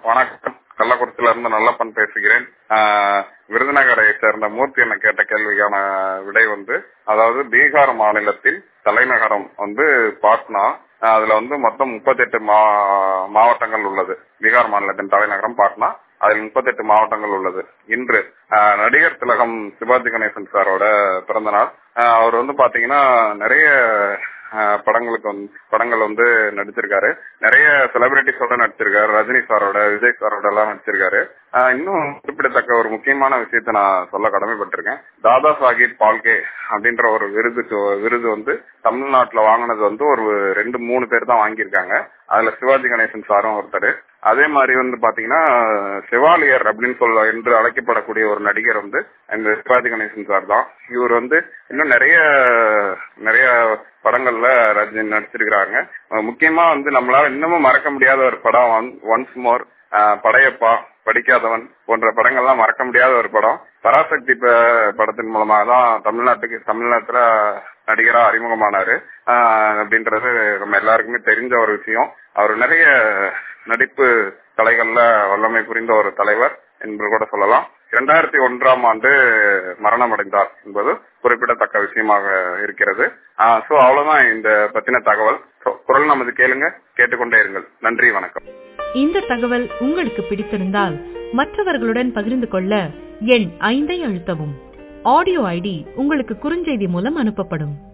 வணக்கம் கள்ளக்குறிச்சியில இருந்து நல்லப்பன் பேசுகிறேன் ஆஹ், விருதுநகரை சேர்ந்த மூர்த்தி என்ன கேட்ட கேள்விக்கான விடை வந்து அதாவது பீகார் மாநிலத்தின் தலைநகரம் வந்து பாட்னா ஆஹ், அதுல வந்து மொத்தம் முப்பத்தெட்டு மா மாவட்டங்கள் உள்ளது பீகார் மாநிலத்தின் தலைநகரம் பாட்னா அதில் முப்பத்தெட்டு மாவட்டங்கள் உள்ளது இன்று ஆஹ், நடிகர் திலகம் சிவாஜி கணேசன் சாரோட பிறந்த நாள் ஆஹ், அவர் வந்து பாத்தீங்கன்னா நிறைய ஆஹ், படங்களுக்கு வந்து படங்கள் வந்து நடிச்சிருக்காரு நிறைய செலிபிரிட்டிஸோட நடிச்சிருக்காரு ரஜினி சாரோட விஜய் சாரோட எல்லாம் நடிச்சிருக்காரு ஆஹ், இன்னும் குறிப்பிடத்தக்க ஒரு முக்கியமான விஷயத்த நான் சொல்ல கடமைப்பட்டிருக்கேன் தாதா சாஹிப் பால்கே அப்படின்ற ஒரு விருது விருது வந்து தமிழ்நாட்டுல வாங்கினது வந்து ஒரு ரெண்டு மூணு பேர் தான் வாங்கியிருக்காங்க அதுல சிவாஜி கணேசன் சாரும் ஒருத்தர் அதே மாதிரி வந்து பாத்தீங்கன்னா செவாலியர் அப்படின்னு சொல்ல என்று அழைக்கப்படக்கூடிய ஒரு நடிகர் வந்து இந்த சிவாஜி கணேசன் சார் தான் இவர் வந்து இன்னும் நிறைய நிறைய படங்கள்ல ரஜினி நடிச்சிருக்கிறாங்க அஹ் முக்கியமா வந்து நம்மளால இன்னமும் மறக்க முடியாத ஒரு படம் ஒன்ஸ் மோர் படையப்பா படிக்காதவன் போன்ற படங்கள்லாம் மறக்க முடியாத ஒரு படம் பராசக்தி ப- படத்தின் மூலமாக தான் தமிழ்நாட்டுக்கு தமிழ்நாட்டுல நடிகரா அறிமுகமானாரு ஆஹ் அப்படின்றது நம்ம எல்லாருக்குமே தெரிஞ்ச ஒரு விஷயம் அவர் நிறைய நடிப்பு கலைகள்ல வல்லமை புரிந்த ஒரு தலைவர் என்று கூட சொல்லலாம் இரண்டாயிரத்தி ஒன்றாம் ஆண்டு மரணம் அடைந்தார் என்பது குறிப்பிடத்தக்க விஷயமாக இருக்கிறது சோ அவ்வளவுதான் இந்த பத்தின தகவல் So, குரல் நமது கேளுங்க கேட்டுக்கொண்டே இருங்கள் நன்றி வணக்கம் இந்த தகவல் உங்களுக்கு பிடித்திருந்தால் மற்றவர்களுடன் பகிர்ந்து கொள்ள எண் ஐந்தை அழுத்தவும் ஆடியோ ஐடி உங்களுக்கு குறுஞ்செய்தி மூலம் அனுப்பப்படும்